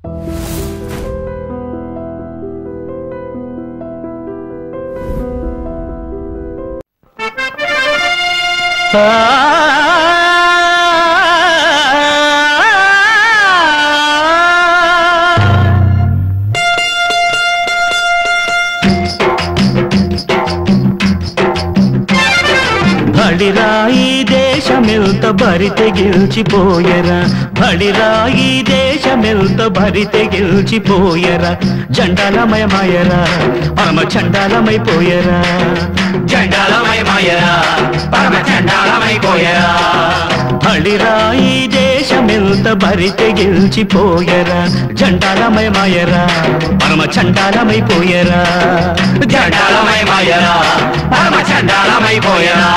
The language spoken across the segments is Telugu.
బడిరా ఈ దేశమెల్త బరి తెగిల్చిపోయరా బడిరా ఈ దేశమెల్త బరి తెగిల్చిపోయరా జండాలమయమయరా పరమ చండాలమైపోయరా చండాలమయమయరా పరమ చండాలమైపోయరా బడిరా ఈ దేశమెల్త బరి తెగిల్చిపోయరా జండాలమయమయరా పరమ చండాలమైపోయరా చండాలమయమయరా పరమ చండాలమైపోయరా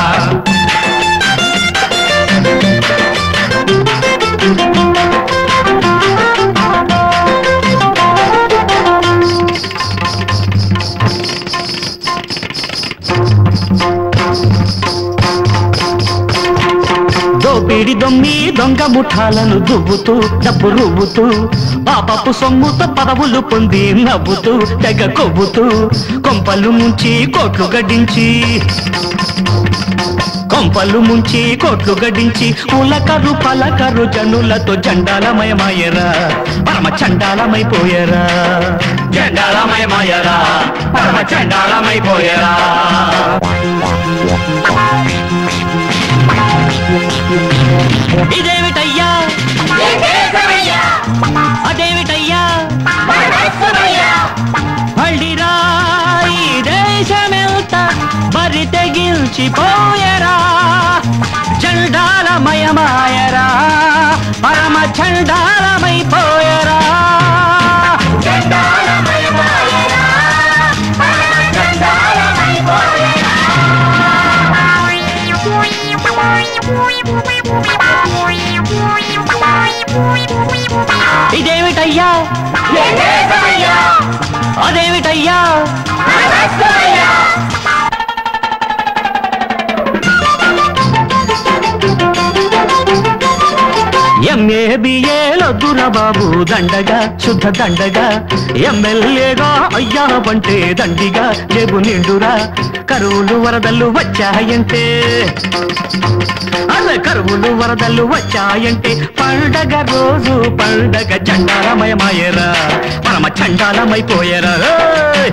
దోపిడి దొమ్మి దొంగ ముఠాలను దువ్వుతూ డబ్బు రువ్వుతూ పాపపు సొమ్ముతో పదవులు పొంది నవ్వుతూ తెగ కొవ్వుతూ కొంపలు ముంచి కోట్లు గడ్డించి కొంపలు ముంచి కోట్లు గడించి ఉలకరు పలకరు జనులతో జండాలమయమయ్యరా పరమ చండాలమైపోయరా చండాలమయమయరా పరమ చండాలమైపోయరా ఇదేమిటయ్యా అదేమిటయ్యా మళ్ళీరా ఈ దేశమెల్త బరి తెగిల్చిపోయరా చండాలమయమాయరా పరమ చండాలమైపోయరా ఇదేమిటయ్యా అదేమిటయ్యా ఎంఏ బిఏలొద్దురా బాబు దండగా శుద్ధ దండగా ఎమ్మెల్యేగా అయ్యావంటే దండిగా జేబు నిండురా కరువులు వరదలు వచ్చాయంటే అలా కరువులు వరదలు వచ్చాయంటే పండగ రోజు పండగ చండాలమయమాయరా పరమ చండాలమైపోయరా ఏయ్!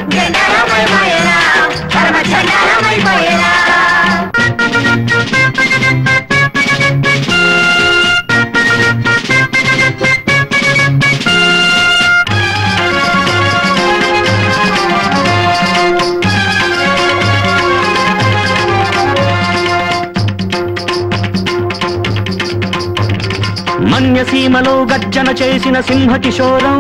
మన్యసీమలో గర్జన చేసిన సింహ కిశోరం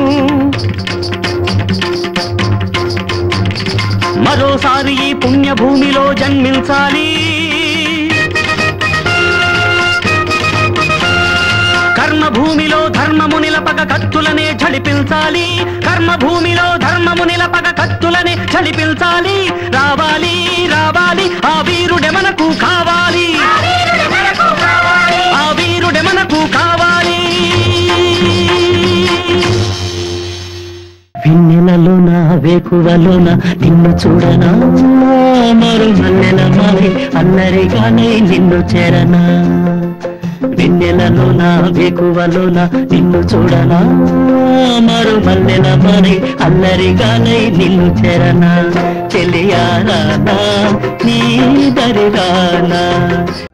మరోసారి ఈ పుణ్యభూమిలో జన్మించాలి కర్మభూమిలో ధర్మము నిలపక కత్తులనే ఝళిపించాలి కర్మభూమిలో ధర్మము నిలపక కత్తులనే ఝళిపించాలి రావాలి రావాలి ఆ వీరుడే మనకు కావాలి ఆ వీరుడే మనకు కావాలి వెన్నెలలోన వేకువలోన నిన్ను చూడనా మరు మల్లెల మారి అన్నరిగానే నిన్ను చేరనా వెన్నెలలోన వేకువలోన నిన్ను చూడనా మరు మల్లెల మారి అల్లరిగానే నిన్ను చేరనా చెలియానా నీ దరిగానా